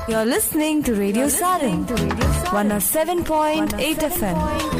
You're listening to Radio Sarin, 107.8 FM.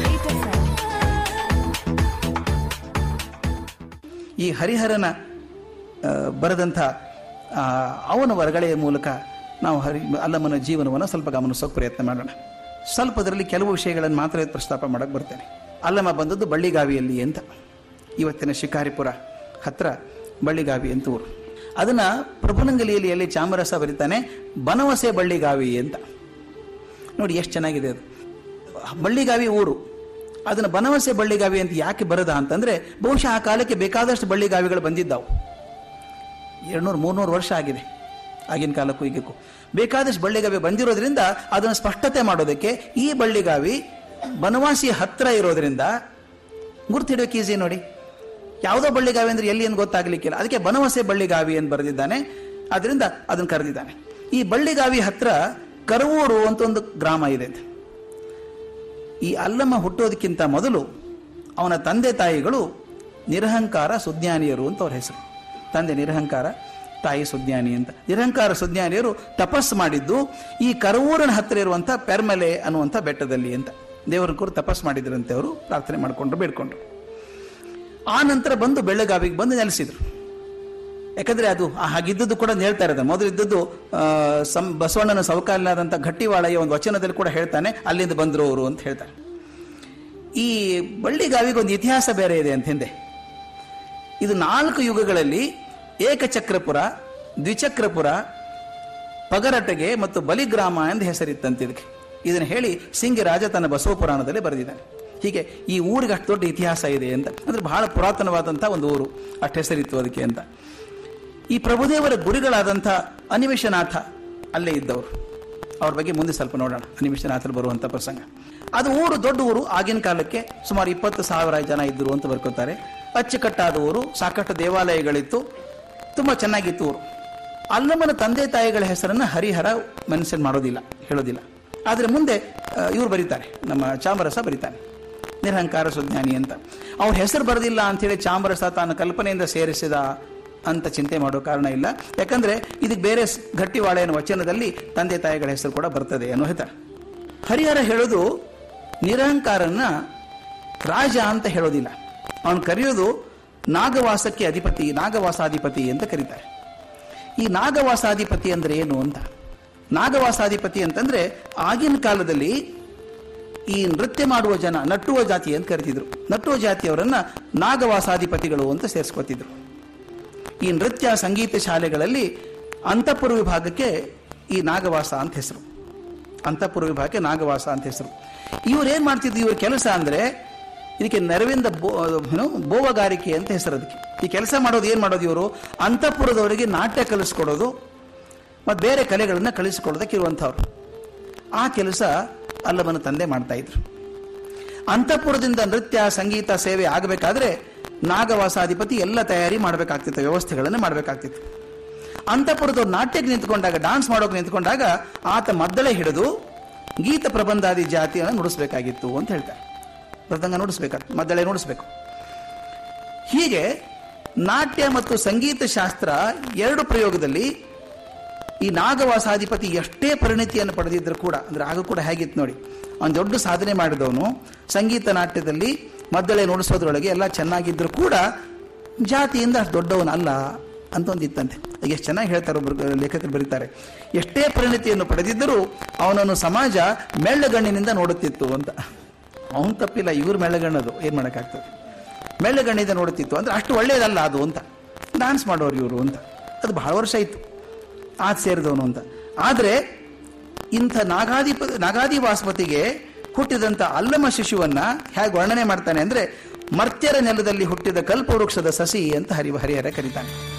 ಈ ಹರಿಹರನ ಆ, ಬರೆದಂಥ ಆ, ಅವನ ಹೊರಗಳೆಯ ಮೂಲಕ ನಾವು ಹರಿ ಅಲ್ಲಮ್ಮನ ಜೀವನವನ್ನು ಸ್ವಲ್ಪ ಗಮನಿಸೋಕೆ ಪ್ರಯತ್ನ ಮಾಡೋಣ ಸ್ವಲ್ಪ ಅದರಲ್ಲಿ ಕೆಲವು ವಿಷಯಗಳನ್ನು ಮಾತ್ರ ಪ್ರಸ್ತಾಪ ಮಾಡೋಕ್ಕೆ ಬರ್ತೇನೆ ಅಲ್ಲಮ್ಮ ಬಂದದ್ದು ಬಳ್ಳಿಗಾವಿಯಲ್ಲಿ ಅಂತ ಇವತ್ತಿನ ಶಿಕಾರಿಪುರ ಹತ್ರ ಬಳ್ಳಿಗಾವಿ ಅಂತ ಊರು ಅದನ್ನು ಪ್ರಭುನಂಗಲಿಯಲ್ಲಿ ಎಲ್ಲಿ ಚಾಮರಸ ಬರೀತಾನೆ ಬನವಸೆ ಬಳ್ಳಿಗಾವಿ ಅಂತ ನೋಡಿ ಎಷ್ಟು ಚೆನ್ನಾಗಿದೆ ಅದು ಬಳ್ಳಿಗಾವಿ ಊರು ಅದನ್ನು ಬನವಸೆ ಬಳ್ಳಿಗಾವಿ ಅಂತ ಯಾಕೆ ಬರದ ಅಂತಂದ್ರೆ ಬಹುಶಃ ಆ ಕಾಲಕ್ಕೆ ಬೇಕಾದಷ್ಟು ಬಳ್ಳಿಗಾವಿಗಳು ಬಂದಿದ್ದಾವು ಎರಡ್ನೂರು ಮೂರ್ನೂರು ವರ್ಷ ಆಗಿದೆ ಆಗಿನ ಕಾಲಕ್ಕೂ ಈಗಕ್ಕೂ ಬೇಕಾದಷ್ಟು ಬಳ್ಳಿಗಾವಿ ಬಂದಿರೋದ್ರಿಂದ ಅದನ್ನು ಸ್ಪಷ್ಟತೆ ಮಾಡೋದಕ್ಕೆ ಈ ಬಳ್ಳಿಗಾವಿ ಬನವಾಸಿ ಹತ್ರ ಇರೋದ್ರಿಂದ ಗುರ್ತಿಡೋಕೆ ಈಸಿ ನೋಡಿ ಯಾವುದೋ ಬಳ್ಳಿಗಾವಿ ಅಂದ್ರೆ ಎಲ್ಲಿ ಏನು ಗೊತ್ತಾಗ್ಲಿಕ್ಕಿಲ್ಲ ಅದಕ್ಕೆ ಬನವಸೆ ಬಳ್ಳಿಗಾವಿ ಅಂತ ಬರೆದಿದ್ದಾನೆ ಅದರಿಂದ ಅದನ್ನು ಕರೆದಿದ್ದಾನೆ ಈ ಬಳ್ಳಿಗಾವಿ ಹತ್ರ ಕರವೂರು ಅಂತ ಒಂದು ಗ್ರಾಮ ಇದೆ ಈ ಅಲ್ಲಮ್ಮ ಹುಟ್ಟೋದಕ್ಕಿಂತ ಮೊದಲು ಅವನ ತಂದೆ ತಾಯಿಗಳು ನಿರಹಂಕಾರ ಸುಜ್ಞಾನಿಯರು ಅಂತ ಅವ್ರ ಹೆಸರು ತಂದೆ ನಿರಹಂಕಾರ ತಾಯಿ ಸುಜ್ಞಾನಿ ಅಂತ ನಿರಹಂಕಾರ ಸುಜ್ಞಾನಿಯರು ತಪಸ್ಸು ಮಾಡಿದ್ದು ಈ ಕರವೂರಿನ ಹತ್ತಿರ ಇರುವಂಥ ಪೆರ್ಮಲೆ ಅನ್ನುವಂಥ ಬೆಟ್ಟದಲ್ಲಿ ಅಂತ ದೇವರ ಕೂಡ ತಪಸ್ಸು ಮಾಡಿದ್ರಂತೆ ಅವರು ಪ್ರಾರ್ಥನೆ ಮಾಡಿಕೊಂಡ್ರು ಬೇಡ್ಕೊಂಡ್ರು ಆ ನಂತರ ಬಂದು ಬೆಳಗಾವಿಗೆ ಬಂದು ನೆಲೆಸಿದ್ರು ಯಾಕಂದ್ರೆ ಅದು ಆ ಹಾಗಿದ್ದದ್ದು ಕೂಡ ಹೇಳ್ತಾ ಇರೋದು ಮೊದಲು ಇದ್ದದ್ದು ಆ, ಸಂ ಬಸವಣ್ಣನ ಸವಕಾಲನಾದಂಥ ಗಟ್ಟಿವಾಳೆಯ ಒಂದು ವಚನದಲ್ಲಿ ಕೂಡ ಹೇಳ್ತಾನೆ ಅಲ್ಲಿಂದ ಬಂದರು ಅವರು ಅಂತ ಹೇಳ್ತಾರೆ ಈ ಬಳ್ಳಿಗಾವಿಗೆ ಒಂದು ಇತಿಹಾಸ ಬೇರೆ ಇದೆ ಅಂತ ಹಿಂದೆ ಇದು ನಾಲ್ಕು ಯುಗಗಳಲ್ಲಿ ಏಕಚಕ್ರಪುರ ದ್ವಿಚಕ್ರಪುರ ಪಗರಟಗೆ ಮತ್ತು ಬಲಿಗ್ರಾಮ ಎಂದು ಹೆಸರಿತ್ತಂತೆ ಇದಕ್ಕೆ ಇದನ್ನು ಹೇಳಿ ಸಿಂಗಿರಾಜ ತನ್ನ ಬಸವ ಪುರಾಣದಲ್ಲಿ ಬರೆದಿದ್ದಾನೆ ಹೀಗೆ ಈ ಊರಿಗೆ ಅಷ್ಟು ದೊಡ್ಡ ಇತಿಹಾಸ ಇದೆ ಅಂತ ಅಂದ್ರೆ ಬಹಳ ಪುರಾತನವಾದಂಥ ಒಂದು ಊರು ಅಷ್ಟು ಹೆಸರಿತ್ತು ಅದಕ್ಕೆ ಅಂತ ಈ ಪ್ರಭುದೇವರ ಗುರುಗಳಾದಂಥ ಅನಿಮಿಷನಾಥ ಅಲ್ಲೇ ಇದ್ದವರು ಅವ್ರ ಬಗ್ಗೆ ಮುಂದೆ ಸ್ವಲ್ಪ ನೋಡೋಣ ಅನಿಮಿಷನಾಥಲ್ಲಿ ಬರುವಂಥ ಪ್ರಸಂಗ ಅದು ಊರು ದೊಡ್ಡ ಊರು ಆಗಿನ ಕಾಲಕ್ಕೆ ಸುಮಾರು ಇಪ್ಪತ್ತು ಸಾವಿರ ಜನ ಇದ್ದರು ಅಂತ ಬರ್ಕೋತಾರೆ ಅಚ್ಚುಕಟ್ಟಾದ ಊರು ಸಾಕಷ್ಟು ದೇವಾಲಯಗಳಿತ್ತು ತುಂಬ ಚೆನ್ನಾಗಿತ್ತು ಊರು ಅಲ್ಲಮ್ಮನ ತಂದೆ ತಾಯಿಗಳ ಹೆಸರನ್ನು ಹರಿಹರ ಮೆನ್ಷನ್ ಮಾಡೋದಿಲ್ಲ ಹೇಳೋದಿಲ್ಲ ಆದರೆ ಮುಂದೆ ಇವರು ಬರೀತಾರೆ ನಮ್ಮ ಚಾಮರಸ ಬರೀತಾನೆ ನಿರಹಂಕಾರ ಸುಜ್ಞಾನಿ ಅಂತ ಅವ್ರ ಹೆಸರು ಬರೆದಿಲ್ಲ ಅಂಥೇಳಿ ಚಾಮರಸ ತಾನು ಕಲ್ಪನೆಯಿಂದ ಸೇರಿಸಿದ ಅಂತ ಚಿಂತೆ ಮಾಡೋ ಕಾರಣ ಇಲ್ಲ ಯಾಕಂದ್ರೆ ಇದಕ್ಕೆ ಬೇರೆ ಸ್- ಗಟ್ಟಿವಾಳೆಯನ ವಚನದಲ್ಲಿ ತಂದೆ ತಾಯಿಗಳ ಹೆಸರು ಕೂಡ ಬರ್ತದೆ ಅನ್ನೋ ಹೇಳ್ತಾರೆ ಹರಿಹರ ಹೇಳೋದು ನಿರಹಂಕಾರನ್ನ ರಾಜ ಅಂತ ಹೇಳೋದಿಲ್ಲ ಅವನು ಕರೆಯೋದು ನಾಗವಾಸಕ್ಕೆ ಅಧಿಪತಿ ನಾಗವಾಸಾಧಿಪತಿ ಅಂತ ಕರೀತಾರೆ ಈ ನಾಗವಾಸಾಧಿಪತಿ ಅಂದ್ರೆ ಏನು ಅಂತ ನಾಗವಾಸಾಧಿಪತಿ ಅಂತಂದ್ರೆ ಆಗಿನ ಕಾಲದಲ್ಲಿ ಈ ನೃತ್ಯ ಮಾಡುವ ಜನ ನಟ್ಟುವ ಜಾತಿ ಅಂತ ಕರಿತಿದ್ರು ನಟ್ಟುವ ಜಾತಿಯವರನ್ನ ನಾಗವಾಸಾಧಿಪತಿಗಳು ಅಂತ ಸೇರಿಸ್ಕೊತಿದ್ರು ಈ ನೃತ್ಯ ಸಂಗೀತ ಶಾಲೆಗಳಲ್ಲಿ ಅಂತಃಪುರ ವಿಭಾಗಕ್ಕೆ ಈ ನಾಗವಾಸ ಅಂತ ಹೆಸರು ಅಂತಃಪುರ ವಿಭಾಗಕ್ಕೆ ನಾಗವಾಸ ಅಂತ ಹೆಸರು ಇವ್ರು ಏನ್ ಮಾಡ್ತಿದ್ರು ಇವ್ರ ಕೆಲಸ ಅಂದ್ರೆ ಇದಕ್ಕೆ ನೆರವಿಂದ ಬೋ ಏನು, ಬೋವಗಾರಿಕೆ ಅಂತ ಹೆಸರು ಅದಕ್ಕೆ ಈ ಕೆಲಸ ಮಾಡೋದು ಏನ್ ಮಾಡೋದು ಇವರು ಅಂತಃಪುರದವರಿಗೆ ನಾಟ್ಯ ಕಲಿಸ್ಕೊಡೋದು ಮತ್ತು ಬೇರೆ ಕಲೆಗಳನ್ನ ಕಲಿಸಿಕೊಡೋದಕ್ಕೆ ಇರುವಂಥವ್ರು ಆ ಕೆಲಸ ಅಲ್ಲವನ ತಂದೆ ಮಾಡ್ತಾ ಇದ್ರು ಅಂತಃಪುರದಿಂದ ನೃತ್ಯ ಸಂಗೀತ ಸೇವೆ ಆಗಬೇಕಾದ್ರೆ ನಾಗವಾಸಾಧಿಪತಿ ಎಲ್ಲ ತಯಾರಿ ಮಾಡಬೇಕಾಗ್ತಿತ್ತು ವ್ಯವಸ್ಥೆಗಳನ್ನು ಮಾಡಬೇಕಾಗ್ತಿತ್ತು ಅಂತಃಪುರದವ್ರು ನಾಟ್ಯಕ್ಕೆ ನಿಂತ್ಕೊಂಡಾಗ ಡಾನ್ಸ್ ಮಾಡೋಕೆ ನಿಂತ್ಕೊಂಡಾಗ ಆತ ಮದ್ದಳೆ ಹಿಡಿದು ಗೀತ ಪ್ರಬಂಧಾದಿ ಜಾತಿಯನ್ನು ನುಡಿಸ್ಬೇಕಾಗಿತ್ತು ಅಂತ ಹೇಳ್ತಾರೆ ಮೃದಂಗ ನುಡಿಸ್ಬೇಕಾಗ್ತದೆ ಮದ್ದಳೆ ನುಡಿಸ್ಬೇಕು ಹೀಗೆ ನಾಟ್ಯ ಮತ್ತು ಸಂಗೀತ ಶಾಸ್ತ್ರ ಎರಡು ಪ್ರಯೋಗದಲ್ಲಿ ಈ ನಾಗವಾಸಾಧಿಪತಿ ಎಷ್ಟೇ ಪರಿಣಿತಿಯನ್ನು ಪಡೆದಿದ್ರು ಕೂಡ ಅಂದ್ರೆ ಆಗ ಕೂಡ ಹೇಗಿತ್ತು ನೋಡಿ ಅವನು ದೊಡ್ಡ ಸಾಧನೆ ಮಾಡಿದವನು ಸಂಗೀತ ನಾಟ್ಯದಲ್ಲಿ ಮದ್ದಳೆ ನುಡಿಸೋದ್ರೊಳಗೆ ಎಲ್ಲ ಚೆನ್ನಾಗಿದ್ರು ಕೂಡ ಜಾತಿಯಿಂದ ಅಷ್ಟು ದೊಡ್ಡವನಲ್ಲ ಅಂತ ಒಂದಿತ್ತಂತೆ ಈಗ ಎಷ್ಟು ಚೆನ್ನಾಗಿ ಹೇಳ್ತಾರೆ ಒಬ್ರು ಲೇಖಕರು ಬರೀತಾರೆ ಎಷ್ಟೇ ಪರಿಣಿತಿಯನ್ನು ಪಡೆದಿದ್ದರೂ ಅವನನ್ನು ಸಮಾಜ ಮೆಳ್ಳಗಣ್ಣಿನಿಂದ ನೋಡುತ್ತಿತ್ತು ಅಂತ ಅವನು ತಪ್ಪಿಲ್ಲ ಇವ್ರು ಮೆಳ್ಳಗಣ್ಣದು ಏನ್ ಮಾಡೋಕ್ಕಾಗ್ತದೆ ಮೆಳ್ಳಗಣ್ಣಿಂದ ನೋಡುತ್ತಿತ್ತು ಅಂದ್ರೆ ಅಷ್ಟು ಒಳ್ಳೆಯದಲ್ಲ ಅದು ಅಂತ ಡಾನ್ಸ್ ಮಾಡೋರು ಇವರು ಅಂತ ಅದು ಬಹಳ ವರ್ಷ ಇತ್ತು ಆತ ಸೇರಿದವನು ಅಂತ ಆದರೆ ಇಂಥ ನಾಗಾಧಿಪ ನಾಗಾದಿವಾಸಪತಿಗೆ ಹುಟ್ಟಿದಂಥ ಅಲ್ಲಮ ಶಿಶುವನ್ನ ಹೇಗೆ ವರ್ಣನೆ ಮಾಡ್ತಾನೆ ಅಂದ್ರೆ ಮರ್ತ್ಯರ ನೆಲದಲ್ಲಿ ಹುಟ್ಟಿದ ಕಲ್ಪವೃಕ್ಷದ ಸಸಿ ಅಂತ ಹರಿ ಹರಿಹರ ಕರೀತಾನೆ